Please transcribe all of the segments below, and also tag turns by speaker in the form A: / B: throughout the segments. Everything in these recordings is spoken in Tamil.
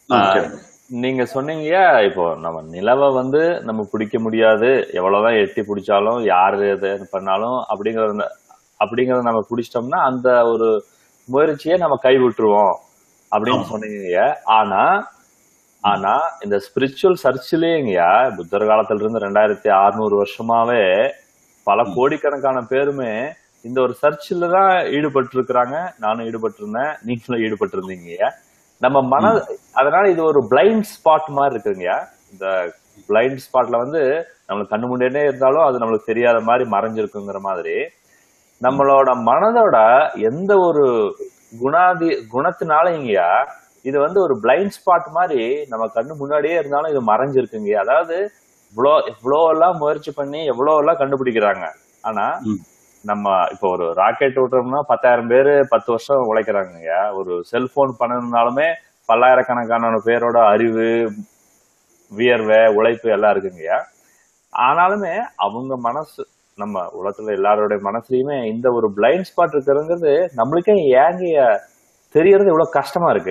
A: ஓகே
B: நீங்க சொன்னீங்க இப்போ நம்ம நிலவை வந்து நம்ம பிடிக்க முடியாது எவ்வளவுதான் எட்டி பிடிச்சாலும் யாரு எது பண்ணாலும் அப்படிங்கறத அப்படிங்கறத நம்ம பிடிச்சிட்டோம்னா அந்த ஒரு முயற்சியை நம்ம கை விட்டுருவோம் அப்படின்னு
A: ஆமா.
B: சொன்னீங்க ஆனா ஆனா இந்த ஸ்பிரிச்சுவல் சர்ச்சிலேங்கயா புத்தர் காலத்துல இருந்து ரெண்டாயிரத்தி அறுநூறு வருஷமாவே பல கோடிக்கணக்கான பேருமே இந்த ஒரு சர்ச்சில் தான் ஈடுபட்டு இருக்கிறாங்க நானும் ஈடுபட்டு இருந்தேன் நீங்களும் ஈடுபட்டு இருந்தீங்க நம்ம மன அதனால இது ஒரு பிளைண்ட் ஸ்பாட் மாதிரி இருக்குங்க இந்த பிளைண்ட் ஸ்பாட்ல வந்து நம்மளுக்கு கண்ணு முன்னே இருந்தாலும் அது நம்மளுக்கு தெரியாத மாதிரி மறைஞ்சிருக்குங்கிற மாதிரி நம்மளோட மனதோட எந்த ஒரு குணாதி குணத்தினாலங்கயா இது வந்து ஒரு பிளைண்ட் ஸ்பாட் மாதிரி நம்ம கண்ணு முன்னாடியே இருந்தாலும் இது மறைஞ்சிருக்குங்க அதாவது இவ்வளோ இவ்வளோ எல்லாம் முயற்சி பண்ணி எவ்வளோ எல்லாம் கண்டுபிடிக்கிறாங்க ஆனா
A: ம்.
B: நம்ம இப்போ ஒரு ராக்கெட் விட்டுறோம்னா பத்தாயிரம் பேரு பத்து வருஷம் உழைக்கிறாங்க ஒரு செல்போன் பண்ணணும்னாலுமே பல்லாயிரக்கணக்கான பேரோட அறிவு வியர்வை உழைப்பு எல்லாம் இருக்குங்கய்யா ஆனாலுமே அவங்க மனசு நம்ம உலகத்துல எல்லாரோட மனசுலயுமே இந்த ஒரு பிளைண்ட் ஸ்பாட் இருக்கிறதுங்கிறது நம்மளுக்கே ஏங்க தெரியறது இவ்வளவு கஷ்டமா இருக்கு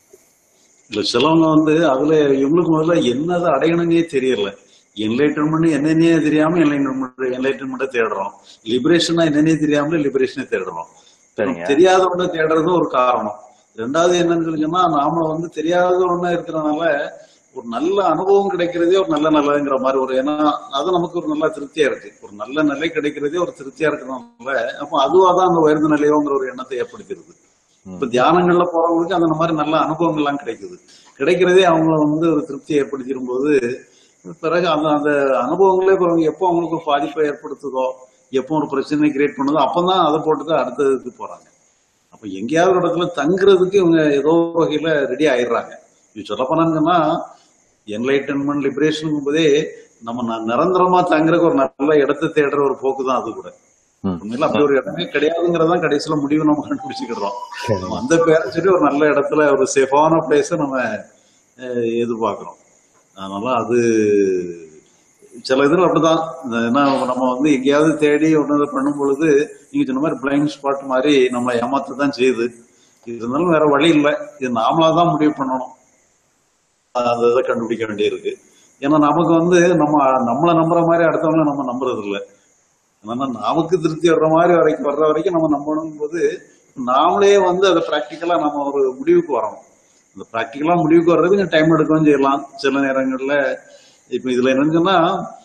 A: இல்ல சிலவங்க வந்து அதுல இவங்களுக்கு முதல்ல என்னதை அடையணுங்கயே தெரியல என்லைட்டன்மெண்ட் என்னன்னே தெரியாம என்லைட்டன்மெண்ட் என்லைட்டன்மெண்ட்டை தேடுறோம் லிபரேஷனா என்னன்னே தெரியாம லிபரேஷனை தேடுறோம்
B: சரிங்க
A: தெரியாத ஒண்ணு தேடுறது ஒரு காரணம் ரெண்டாவது என்னன்னு சொல்லி சொன்னா நாம வந்து தெரியாத ஒண்ணா இருக்கிறனால ஒரு நல்ல அனுபவம் கிடைக்கிறதே ஒரு நல்ல நல்லதுங்கிற மாதிரி ஒரு ஏன்னா அது நமக்கு ஒரு நல்ல திருப்தியா இருக்கு ஒரு நல்ல நிலை கிடைக்கிறதே ஒரு திருப்தியா இருக்கிறதுனால அப்ப அதுவா தான் அந்த உயர்ந்த நிலையோங்கிற ஒரு எண்ணத்தை ஏற்படுத்திடுது இப்ப தியானங்கள்ல போறவங்களுக்கு அந்த மாதிரி நல்ல அனுபவங்கள்லாம் கிடைக்குது கிடைக்கிறதே அவங்க வந்து ஒரு திருப்தியை ஏற்படுத்திடும் போது பிறகு அந்த அந்த அனுபவங்களே பிறகு எப்போ அவங்களுக்கு ஒரு பாதிப்பை ஏற்படுத்துதோ எப்போ ஒரு பிரச்சனை கிரியேட் பண்ணுதோ அப்பதான் அதை போட்டு தான் அடுத்ததுக்கு போறாங்க அப்ப எங்கேயாவது ஒரு இடத்துல தங்குறதுக்கு இவங்க ஏதோ ஒரு வகையில ரெடி ஆயிடுறாங்க இது சொல்ல போனாங்கன்னா என்லைட்டன்மெண்ட் லிபரேஷன் போதே நம்ம ந- நிரந்தரமா தங்குறதுக்கு ஒரு நல்ல இடத்தை தேடுற ஒரு போக்கு தான் அது கூட
B: ம்.
A: உண்மையில அப்படி ஒரு இடமே கிடையாதுங்கிறதான் கடைசியில முடிவு நம்ம கண்டுபிடிச்சுக்கிறோம் நம்ம அந்த பேரை சொல்லி ஒரு நல்ல இடத்துல ஒரு சேஃபான பிளேஸ நம்ம அஹ், எதிர்பார்க்கிறோம் அதனால அது சில இதுல அப்படிதான் இந்த ஏன்னா நம்ம வந்து எங்கேயாவது தேடி ஒன்று இதை பண்ணும் பொழுது நீங்க சொன்ன மாதிரி பிளைண்ட் ஸ்பாட் மாதிரி நம்மளை ஏமாத்த தான் செய்யுது இருந்தாலும் வேற வழி இல்லை இது நாமளா தான் முடிவு பண்ணணும் அந்த இதை கண்டுபிடிக்க வேண்டியிருக்கு ஏன்னா நமக்கு வந்து நம்ம நம்மளை நம்புற மாதிரி அடுத்தவங்கள நம்ம நம்புறது இல்லை அதனால நமக்கு திருப்தி வர்ற மாதிரி வரைக்கும் வர்ற வரைக்கும் நம்ம நம்பணும் போது நாமளே வந்து அதை ப்ராக்டிக்கலா நம்ம ஒரு முடிவுக்கு வரணும் அந்த ப்ராக்டிக்கலா முடிவுக்கு வர்றது கொஞ்சம் டைம் எடுக்கவும் செய்யலாம் சில நேரங்கள்ல இப்ப இதுல என்னன்னு சொன்னா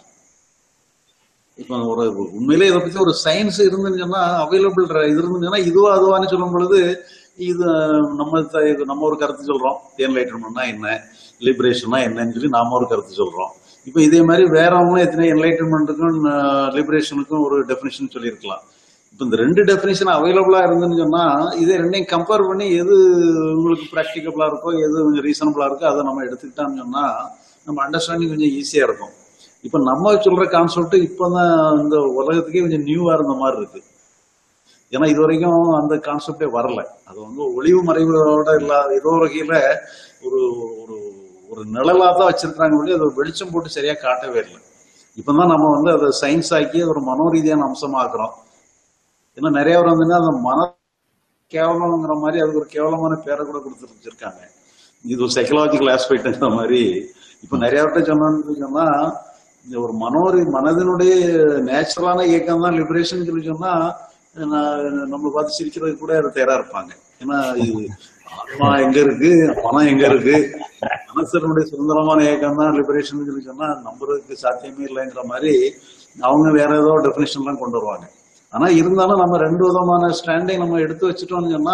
A: இப்ப ஒரு உண்மையிலே இதை பத்தி ஒரு சயின்ஸ் இருந்துன்னு சொன்னா அவைலபிள் இது இருந்துன்னு சொன்னா இதுவா அதுவான்னு சொல்லும் பொழுது இது நம்ம த- இது நம்ம ஒரு கருத்து சொல்றோம் என்லைட்டன்மெண்ட்னா என்ன லிபரேஷன்னா என்னன்னு சொல்லி நாம ஒரு கருத்து சொல்றோம் இப்ப இதே மாதிரி வேறவங்களும் எத்தனை என்லைட்டன்மெண்ட்டுக்கும் லிபரேஷனுக்கும் ஒரு டெஃபினேஷன் சொல்லியிருக்கலாம் இப்ப இந்த ரெண்டு டெஃபினேஷன் அவைலபிளா இருந்துன்னு சொன்னா இதை ரெண்டையும் கம்பேர் பண்ணி எது உங்களுக்கு ப்ராக்டிகபிளா இருக்கோ எது கொஞ்சம் ரீசனபிளா இருக்கோ அதை நம்ம எடுத்துக்கிட்டோம்னு சொன்னா நம்ம அண்டர்ஸ்டாண்டிங் கொஞ்சம் ஈஸியா இருக்கும் இப்ப நம்ம சொல்ற கான்செப்ட் இப்பதான் இந்த உலகத்துக்கே கொஞ்சம் நியூவா இருந்த மாதிரி இருக்கு ஏன்னா இது வரைக்கும் அந்த கான்செப்டே வரல அது வந்து ஒளிவு மறைவோட இல்லாத ஏதோ ஒரு வகையில ஒரு ஒரு ஒரு நிழலா தான் வச்சிருக்காங்க ஒழிய அது ஒரு வெளிச்சம் போட்டு சரியா காட்டவே இல்லை இப்பதான் நம்ம வந்து அதை சயின்ஸ் ஆக்கி அது ஒரு மனோரீதியான அம்சமாக்குறோம் ஏன்னா நிறைய பேர் வந்து அந்த மன கேவலம்ங்கிற மாதிரி அதுக்கு ஒரு கேவலமான பேரை கூட கொடுத்து வச்சிருக்காங்க இது ஒரு சைக்கலாஜிக்கல் ஆஸ்பெக்ட்ங்கிற மாதிரி இப்ப நிறைய பேர்ட்ட சொன்னோம்னு சொன்னா இந்த ஒரு மனோரி மனதினுடைய நேச்சுரலான இயக்கம் தான் லிபரேஷன் சொல்லி சொன்னா நான் நம்ம பார்த்து சிரிக்கிறதுக்கு கூட தயாரா இருப்பாங்க ஏன்னா இது ஆத்மா எங்க இருக்கு பணம் எங்க இருக்கு மனசனுடைய சுதந்திரமான இயக்கம் தான் லிபரேஷன் சொல்லி சொன்னா நம்புறதுக்கு சாத்தியமே இல்லைங்கிற மாதிரி அவங்க வேற ஏதோ டெபினேஷன் எல்லாம் கொண்டு வருவாங்க ஆனா இருந்தாலும் நம்ம ரெண்டு விதமான ஸ்டாண்டை நம்ம எடுத்து வச்சுட்டோம்னு சொன்னா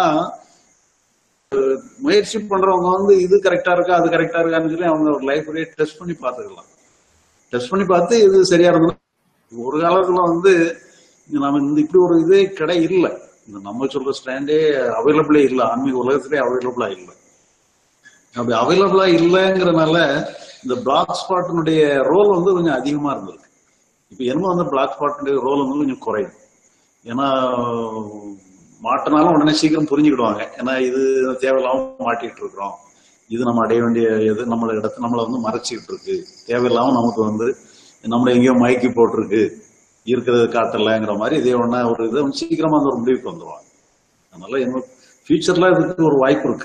A: அஹ், முயற்சி பண்றவங்க வந்து இது கரெக்டா இருக்கா அது கரெக்டா இருக்கான்னு சொல்லி அவங்க ஒரு லைஃப் டெஸ்ட் பண்ணி பாத்துக்கலாம் டெஸ்ட் பண்ணி பார்த்து இது சரியா இருந்தது ஒரு காலத்துல வந்து இங்க நம்ம இந்த இப்படி ஒரு இதே கடை இல்லை இந்த நம்ம சொல்ற ஸ்டாண்டே அவைலபிளே இல்லை ஆன்மீக உலகத்திலே அவைலபிளா இல்லை அப்படி அவைலபிளா இல்லைங்கிறனால இந்த பிளாக் ஸ்பாட்டினுடைய ரோல் வந்து கொஞ்சம் அதிகமா இருந்திருக்கு இப்ப என்னமோ வந்து பிளாக் ஸ்பாட்டினுடைய ரோல் வந்து கொஞ்சம் குறையும் ஏன்னா மாட்டினாலும் உடனே சீக்கிரம் புரிஞ்சுக்கிடுவாங்க ஏன்னா இது தேவையில்லாம மாட்டிட்டு இருக்கிறோம் இது நம்ம அடைய வேண்டிய இது நம்மள இடத்த நம்மளை வந்து மறைச்சிக்கிட்டு இருக்கு தேவையில்லாம நமக்கு வந்து நம்மளை எங்கேயோ மயக்கி போட்டிருக்கு இருக்கிறது காட்டலைங்கிற மாதிரி இதே ஒண்ணா ஒரு இது சீக்கிரமா அந்த ஒரு முடிவுக்கு வந்துருவாங்க அதனால என்ன ஃபியூச்சர்ல இதுக்கு ஒரு வாய்ப்பு இருக்கு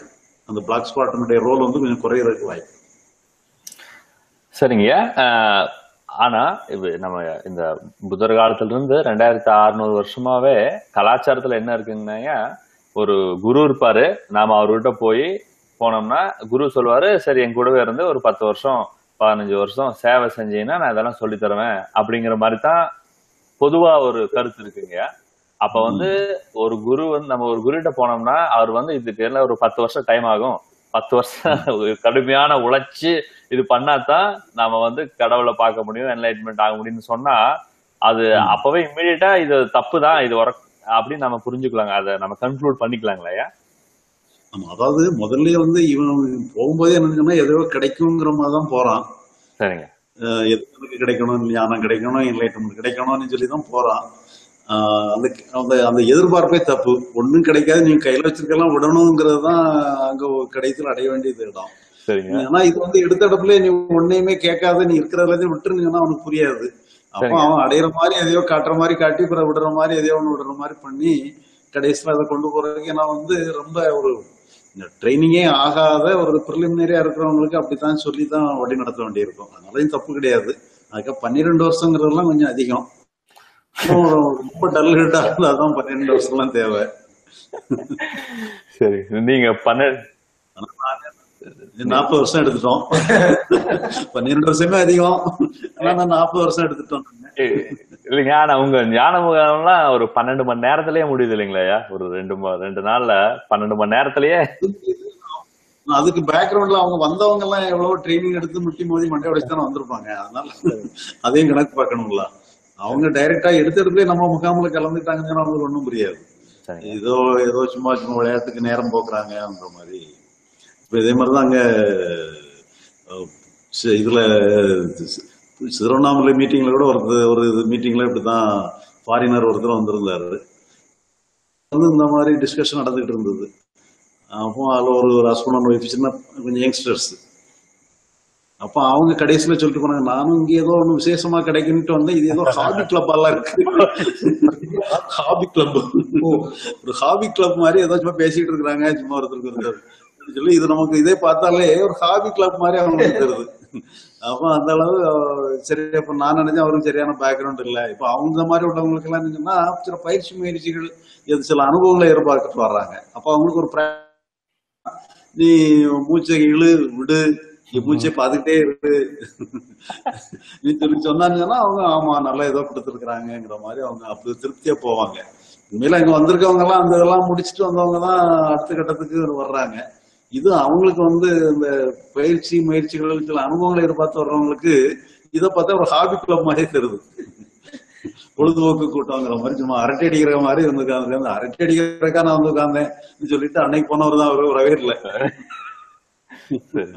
A: அந்த பிளாக் ஸ்பாட்டினுடைய ரோல் வந்து கொஞ்சம் குறையறதுக்கு வாய்ப்பு
B: சரிங்க ஆஹ் ஆனா இது நம்ம இந்த புத்தர் காலத்துல இருந்து ரெண்டாயிரத்தி அறுநூறு வருஷமாவே கலாச்சாரத்துல என்ன இருக்குங்கன்னா ஒரு குரு இருப்பாரு நாம அவர்கிட்ட போய் போனோம்னா குரு சொல்லுவாரு சரி என் கூடவே இருந்து ஒரு பத்து வருஷம் பதினஞ்சு வருஷம் சேவை செஞ்சீங்கன்னா நான் இதெல்லாம் சொல்லி தருவேன் அப்படிங்கிற மாதிரி தான் பொதுவா ஒரு கருத்து இருக்குங்க அப்ப வந்து ஒரு குரு வந்து நம்ம ஒரு குருகிட்ட போனோம்னா அவர் வந்து இதுக்கு என்ன ஒரு பத்து வருஷம் டைம் ஆகும் பத்து வருஷம் ஒரு கடுமையான உழைச்சு இது பண்ணாதான் நாம வந்து கடவுளை பார்க்க முடியும் என்லைட்மெண்ட் ஆக முடியும்னு சொன்னா அது அப்பவே இம்மிடியட்டா இது தப்பு தான் இது ஒர்க் அப்படின்னு நம்ம புரிஞ்சுக்கலாங்க அதை நம்ம கன்க்ளூட் பண்ணிக்கலாங்களா
A: ஆமா அதாவது முதல்ல வந்து இவன் போகும்போதே என்னன்னா எதையோ கிடைக்குங்கிற மாதிரி தான் போறான்
B: சரிங்க
A: அஹ் எது எனக்கு கிடைக்கணும் ஞானம் கிடைக்கணும் என்லைட்மெண்ட் கிடைக்கணும்னு சொல்லி தான் போறான் ஆஹ் அந்த அந்த அந்த எதிர்பார்ப்பே தப்பு ஒண்ணும் கிடைக்காது நீங்க கையில வச்சிருக்கலாம் விடணுங்கிறது தான் அங்க கடைசியில் அடைய வேண்டியது இடம்
B: சரிங்க
A: ஆனா இது வந்து எடுத்த இடத்துல நீ ஒன்னையுமே கேட்காத நீ இருக்கிற எல்லாத்தையும் விட்டுருந்தீங்கன்னா அவனுக்கு புரியாது அப்ப
B: சரிங்க.
A: அவன் அடையிற மாதிரி எதையோ காட்டுற மாதிரி காட்டி பிறகு விடுற மாதிரி எதையோ ஒண்ணு விடுற மாதிரி பண்ணி கடைசியில் அதை கொண்டு போறதுக்கு நான் வந்து ரொம்ப ஒரு ட்ரைனிங்கே ஆகாத ஒரு ப்ரிலிமினரியா இருக்கிறவங்களுக்கு அப்படித்தான் சொல்லி தான் வழி நடத்த வேண்டியிருக்கும் அதனாலயும் தப்பு கிடையாது அதுக்காக பன்னிரெண்டு வருஷங்கிறதெல்லாம் கொஞ்சம் அதிகம் இன்னும் ரொம்ப டல் ஹெட்டா இருந்தாதான் பன்னிரெண்டு வருஷம்லாம் தேவை
B: சரி நீங்க பன்னெண்டு
A: நாற்பது வருஷம் எடுத்துட்டோம் பன்னிரெண்டு வருஷமே அதிகம் ஆனா நான் நாற்பது வருஷம் எடுத்துட்டோம்
B: இல்லைங்க ஆனா உங்க ஞான முகாம்லாம் ஒரு பன்னெண்டு மணி நேரத்திலேயே முடியுது இல்லைங்களா ஒரு ரெண்டு ம- ரெண்டு நாள்ல பன்னெண்டு மணி நேரத்திலேயே
A: அதுக்கு பேக்ரவுண்ட்ல அவங்க வந்தவங்க எல்லாம் எவ்வளவு ட்ரைனிங் எடுத்து முட்டி மோதி மண்டை உடைச்சு தானே வந்திருப்பாங்க அதனால அதையும் கணக்கு பார்க்கணும்ல அவங்க டைரக்டா எடுத்த இடத்துல நம்ம முகாமில் கலந்துட்டாங்கன்னா அவங்களுக்கு ஒண்ணும் புரியாது
B: சரிங்க
A: ஏதோ ஏதோ சும்மா சும்மா விளையாட்டுக்கு நேரம் போக்குறாங்கன்ற மாதிரி இப்ப இதே மாதிரிதான் அங்க அஹ், சி- இதுல சி- திருவண்ணாமலை மீட்டிங்ல கூட ஒருத்தர் ஒரு மீட்டிங்ல இப்படிதான் ஃபாரினர் ஒருத்தர் வந்திருந்தாரு வந்து இந்த மாதிரி டிஸ்கஷன் நடந்துகிட்டு இருந்தது அப்போ அதுல ஒரு ஒரு ஹஸ்பண்ட் அண்ட் ஒய்ஃப் சின்ன கொஞ்சம் யங்ஸ்டர்ஸ் அப்ப அவங்க கடைசியில சொல்லிட்டு போனாங்க நானும் இங்க ஏதோ ஒண்ணு விசேஷமா கிடைக்குன்ட்டு வந்தேன் இது ஏதோ ஹாபி கிளப் எல்லாம் இருக்கு ஹாபி கிளப் ஒரு ஹாபி கிளப் மாதிரி ஏதோ சும்மா பேசிட்டு இருக்காங்க சும்மா ஒருத்தருக்கு ஒருத்தர் அப்படி சொல்லி இது நமக்கு இதே பார்த்தாலே ஒரு ஹாபி கிளப் மாதிரி அவங்களுக்கு தருது அப்ப அந்த அளவு அஹ், சரி அப்ப நான் நினைச்சேன் அவருக்கு சரியான பேக்ரவுண்ட் இல்ல இப்ப அவங்க மாதிரி உள்ளவங்களுக்கு எல்லாம் என்னன்னா சில பயிற்சி முயற்சிகள் இது சில அனுபவங்களை எதிர்பார்த்துட்டு வர்றாங்க அப்ப அவங்களுக்கு ஒரு pra- நீ மூச்சை இழு விடு நீ மூச்சை பார்த்துக்கிட்டே இரு நீ சொல்லி சொன்னாங்கன்னா அவங்க ஆமா நல்லா ஏதோ கொடுத்துருக்காங்கிற மாதிரி அவங்க அப்படி திருப்தியா போவாங்க உண்மையில இங்க வந்திருக்கவங்க எல்லாம் அந்த இதெல்லாம் முடிச்சுட்டு வந்தவங்க தான் அடுத்த கட்டத்துக்கு வர்றாங்க இது அவங்களுக்கு வந்து இந்த பயிற்சி முயற்சிகள் சில அனுபவங்களை எதிர்பார்த்து வர்றவங்களுக்கு இதை பார்த்தா ஒரு ஹாபி கிளப் மாதிரியே தெரியுது பொழுதுபோக்கு கூட்டங்கிற மாதிரி சும்மா அரட்டை அடிக்கிற மாதிரி வந்து உட்காந்து அரட்டை அடிக்கிறதுக்கா நான் வந்து உட்காந்தேன் சொல்லிட்டு அன்னைக்கு போனவர் தான் அவரு வரவே இல்லை
B: சரி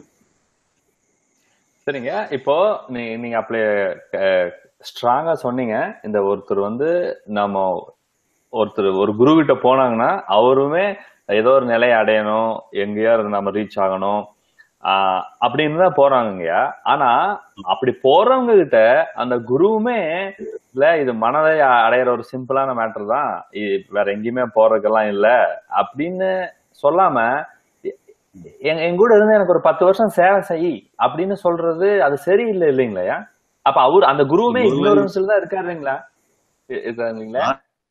B: சரிங்க இப்போ நீ நீங்க அப்படி ஸ்ட்ராங்கா சொன்னீங்க இந்த ஒருத்தர் வந்து நம்ம ஒருத்தர் ஒரு குரு கிட்ட போனாங்கன்னா அவருமே ஏதோ ஒரு நிலையை அடையணும் எங்கேயோ இருந்து நம்ம ரீச் ஆகணும் ஆஹ் அப்படின்னு தான் போறாங்கய்யா ஆனா அப்படி போறவங்க கிட்ட அந்த குருவுமே இல்ல இது மனதை அடையிற ஒரு சிம்பிளான மேட்டர் தான் இது வேற எங்கேயுமே போறதுக்கெல்லாம் இல்ல அப்படின்னு சொல்லாம எங்க எங்க கூட இருந்து எனக்கு ஒரு பத்து வருஷம் சேவை செய் அப்படின்னு சொல்றது அது சரியில்லை இல்லைங்களா அப்ப அவர் அந்த குருவுமே
A: முதல்ல-
B: இக்னோரன்ஸ்ல தான் இருக்காருங்களா இ- இருக்காரு இல்லைங்களா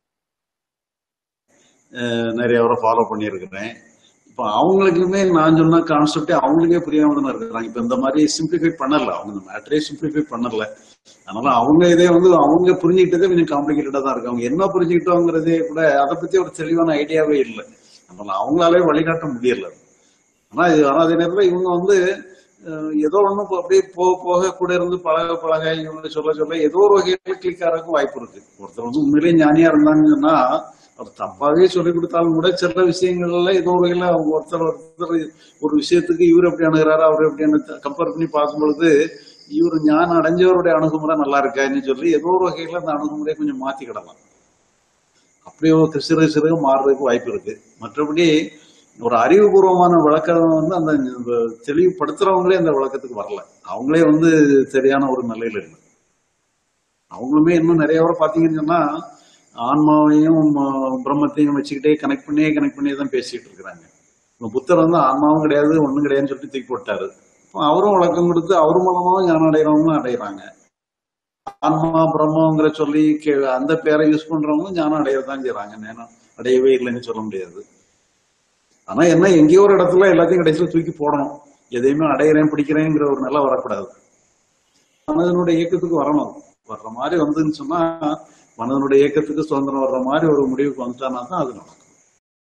A: அஹ் நிறைய அவரை ஃபாலோ பண்ணியிருக்கிறேன் இப்ப அவங்களுக்குமே நான் சொன்ன கான்செப்டே அவங்களுக்கே புரியாம தானே இருக்கிறாங்க இப்ப இந்த மாதிரி சிம்பிளிஃபை பண்ணல அவங்க இந்த மேட்டரே சிம்பிளிஃபை பண்ணல அதனால அவங்க இதே வந்து அவங்க புரிஞ்சுக்கிட்டதே கொஞ்சம் காம்ப்ளிகேட்டடா தான் இருக்கு அவங்க என்ன புரிஞ்சுக்கிட்டோங்கிறதே கூட அதை பத்தி ஒரு தெளிவான ஐடியாவே இல்லை அதனால அவங்களாலே வழிகாட்ட முடியல ஆனா இது ஆனா அதே நேரத்துல இவங்க வந்து அஹ், ஏதோ ஒண்ணு இப்ப அப்படியே போக போக கூட இருந்து பழக பழக இவங்க சொல்ல சொல்ல ஏதோ ஒரு வகையில கிளிக் ஆகிறதுக்கு வாய்ப்பு இருக்கு ஒருத்தர் வந்து உண்மையிலேயே ஞானியா இருந்தாங்கன்னா அவர் தப்பாவே சொல்லி கொடுத்தாலும் கூட சில விஷயங்கள்ல ஏதோ ஒரு வகையில அவங்க ஒருத்தர் ஒருத்தர் ஒரு விஷயத்துக்கு இவர் எப்படி அணுகிறாரு அவர் எப்படி கம்பேர் பண்ணி பார்க்கும் பொழுது இவர் ஞானம் அடைஞ்சவருடைய அணுகுமுறை நல்லா இருக்கான்னு சொல்லி ஏதோ ஒரு வகையில அந்த அணுகுமுறையை கொஞ்சம் மாத்திக்கிடலாம் அப்படியே ஒரு சிறு சிறு மாறுறதுக்கு வாய்ப்பு இருக்கு மற்றபடி ஒரு அறிவுபூர்வமான விளக்கம் வந்து அந்த தெளிவுபடுத்துறவங்களே அந்த விளக்கத்துக்கு வரல அவங்களே வந்து சரியான ஒரு நிலையில இல்லை அவங்களுமே இன்னும் நிறைய பேர் பாத்தீங்கன்னு சொன்னா ஆன்மாவையும் ஆஹ், பிரம்மத்தையும் வச்சுக்கிட்டே கனெக்ட் பண்ணியே கனெக்ட் பண்ணியே தான் பேசிட்டு இருக்கிறாங்க இப்ப புத்தர் வந்து ஆன்மாவும் கிடையாது ஒண்ணும் கிடையாதுன்னு சொல்லிட்டு தூக்கி போட்டாரு அப்ப அவரும் விளக்கம் கொடுத்து அவர் மூலமாவும் ஞானம் அடைகிறவங்க அடைகிறாங்க ஆன்மா பிரம்மங்கிற சொல்லி கே- அந்த பேரை யூஸ் பண்றவங்க ஞானம் அடையதான் செய்யறாங்க ஞானம் அடையவே இல்லைன்னு சொல்ல முடியாது ஆனா என்ன எங்கேயோ ஒரு இடத்துல எல்லாத்தையும் கடைசியில் தூக்கி போடணும் எதையுமே அடையிறேன் பிடிக்கிறேங்கிற ஒரு நிலை வரக்கூடாது மனதனுடைய இயக்கத்துக்கு வரணும் வர்ற மாதிரி வந்துன்னு சொன்னா மனதனுடைய இயக்கத்துக்கு சுதந்திரம் வர்ற மாதிரி ஒரு முடிவுக்கு வந்துட்டானா தான் அது நடக்கும்